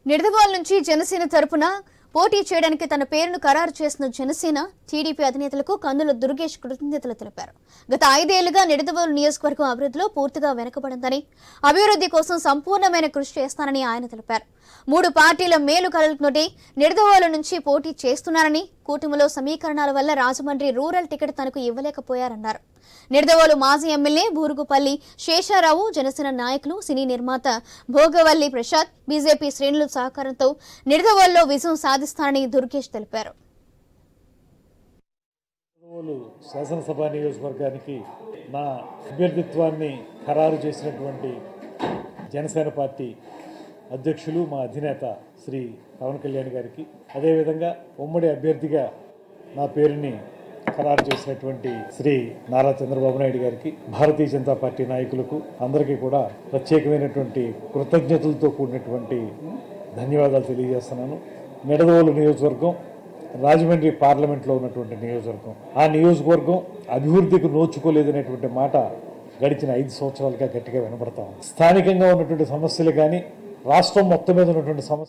నిడదవోలు నుంచి జనసేన తరపున పోటీ చేయడానికి తన పేరును ఖరారు చేసిన జనసేన టీడీపీ అధినేతలకు కందుల దుర్గేష్ కృతజ్ఞతలు తెలిపారు గత ఐదేళ్లుగా నిడదవోలు నియోజకవర్గం అభివృద్ధిలో పూర్తిగా వెనుకబడిందని అభివృద్ధి కోసం సంపూర్ణమైన కృషి చేస్తానని ఆయన తెలిపారు మూడు పార్టీల మేలు కలలతోటి నిడదవోలు నుంచి పోటీ చేస్తున్నారని కూటమిలో సమీకరణాల వల్ల రాజమండ్రి రూరల్ టికెట్ తనకు ఇవ్వలేకపోయారన్నారు నిడదవోలు మాజీ ఎమ్మెల్యే బూరుగుపల్లి శేషారావు జనసేన నాయకులు సినీ నిర్మాత భోగవల్లి ప్రసాద్ బీజేపీ శ్రేణుల సహకారంతో నిడదవోలులో విజయం సాధిస్తానని దుర్గేష్ తెలిపారు కర్నూలు శాసనసభ నియోజకవర్గానికి నా అభ్యర్థిత్వాన్ని ఖరారు చేసినటువంటి జనసేన పార్టీ అధ్యక్షులు మా అధినేత శ్రీ పవన్ కళ్యాణ్ గారికి అదేవిధంగా ఉమ్మడి అభ్యర్థిగా నా పేరుని ఖరారు చేసినటువంటి శ్రీ నారా చంద్రబాబు నాయుడు గారికి భారతీయ జనతా పార్టీ నాయకులకు అందరికీ కూడా ప్రత్యేకమైనటువంటి కృతజ్ఞతలతో కూడినటువంటి ధన్యవాదాలు తెలియజేస్తున్నాను నిడదవోలు నియోజకవర్గం రాజమండ్రి పార్లమెంట్లో ఉన్నటువంటి నియోజకవర్గం ఆ నియోజకవర్గం అభివృద్ధికి నోచుకోలేదనేటువంటి మాట గడిచిన ఐదు సంవత్సరాలుగా గట్టిగా వినపడతాం స్థానికంగా ఉన్నటువంటి సమస్యలు కానీ రాష్ట్రం మొత్తం మీద ఉన్నటువంటి సమస్యలు